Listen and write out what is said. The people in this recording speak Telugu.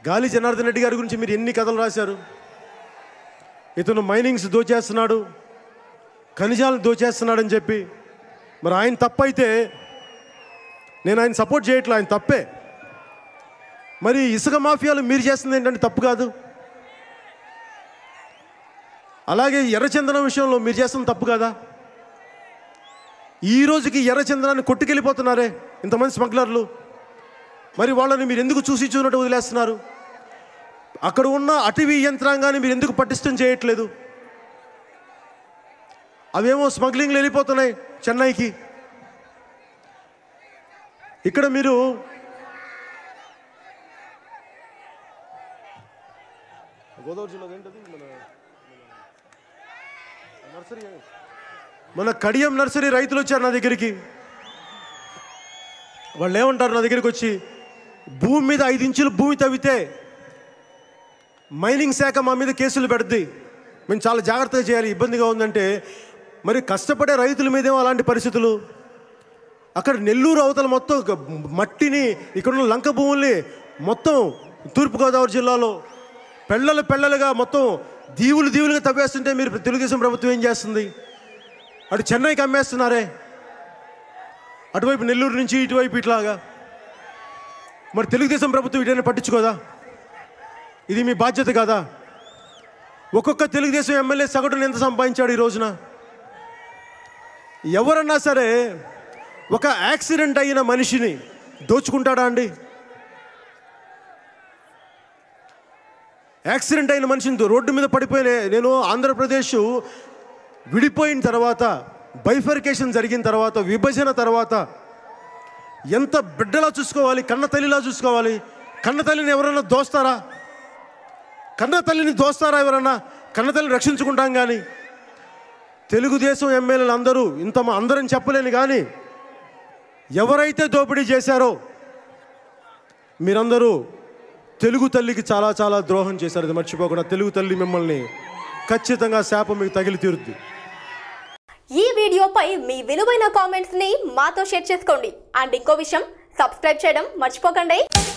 గాలి జనార్దన్ రెడ్డి గారి గురించి మీరు ఎన్ని కథలు రాశారు ఇతను మైనింగ్స్ దోచేస్తున్నాడు ఖనిజాలను దోచేస్తున్నాడని చెప్పి మరి ఆయన తప్పైతే నేను ఆయన సపోర్ట్ చేయట్లే ఆయన తప్పే మరి ఇసుక మాఫియాలు మీరు చేస్తుంది ఏంటంటే తప్పు కాదు అలాగే ఎర్రచందనం విషయంలో మీరు చేస్తుంది తప్పు కదా ఈ రోజుకి ఎర్రచందనాన్ని కొట్టుకెళ్ళిపోతున్నారే ఇంతమంది స్మగ్లర్లు మరి వాళ్ళని మీరు ఎందుకు చూసి చూసినట్టు వదిలేస్తున్నారు అక్కడ ఉన్న అటవీ యంత్రాంగాన్ని మీరు ఎందుకు పటిష్టం చేయట్లేదు అవేమో స్మగ్లింగ్లు వెళ్ళిపోతున్నాయి చెన్నైకి ఇక్కడ మీరు గోదావరి జిల్లా ఏంటది మన నర్సరీ మన కడియం నర్సరీ రైతులు వచ్చారు నా దగ్గరికి వాళ్ళు ఏమంటారు నా దగ్గరికి వచ్చి భూమి మీద ఐదు ఇంచులు భూమి తవ్వితే మైనింగ్ శాఖ మా మీద కేసులు పెడుద్ది మేము చాలా జాగ్రత్తగా చేయాలి ఇబ్బందిగా ఉందంటే మరి కష్టపడే రైతుల మీదేమో అలాంటి పరిస్థితులు అక్కడ నెల్లూరు అవతల మొత్తం గ- మట్టిని ఇక్కడున్న లంక భూముల్ని మొత్తం తూర్పుగోదావరి జిల్లాలో పెళ్ళలు పెళ్ళలుగా మొత్తం దీవులు దీవులుగా తవ్వేస్తుంటే మీరు తెలుగుదేశం ప్రభుత్వం ఏం చేస్తుంది అటు చెన్నైకి అమ్మేస్తున్నారే అటువైపు నెల్లూరు నుంచి ఇటువైపు ఇట్లాగా మరి తెలుగుదేశం ప్రభుత్వం ఇటైనా పట్టించుకోదా ఇది మీ బాధ్యత కాదా ఒక్కొక్క తెలుగుదేశం ఎమ్మెల్యే సగటును ఎంత సంపాదించాడు ఈ రోజున ఎవరన్నా సరే ఒక యాక్సిడెంట్ అయిన మనిషిని దోచుకుంటాడా అండి యాక్సిడెంట్ అయిన మనిషిని దో- రోడ్డు మీద పడిపోయిన నేను ఆంధ్రప్రదేశ్ విడిపోయిన తర్వాత బైఫర్కేషన్ జరిగిన తర్వాత విభజన తర్వాత ఎంత బిడ్డలా చూసుకోవాలి కన్న తల్లిలా చూసుకోవాలి కన్న తల్లిని ఎవరైనా దోస్తారా కన్న తల్లిని దోస్తారా ఎవరన్నా కన్న తల్లిని రక్షించుకుంటాం కానీ తెలుగుదేశం ఎమ్మెల్యేలు అందరూ ఇంత మా- అందరం చెప్పలేను కానీ ఎవరైతే దోపిడీ చేశారో మీరందరూ తెలుగు తల్లికి చాలా చాలా ద్రోహం చేశారు ఇది మర్చిపోకుండా తెలుగు తల్లి మిమ్మల్ని ఖచ్చితంగా శాపం మీకు తగిలి తీరుద్ది ఈ వీడియోపై మీ విలువైన కామెంట్స్ ని మాతో షేర్ చేసుకోండి అండ్ ఇంకో విషయం సబ్స్క్రైబ్ చేయడం మర్చిపోకండి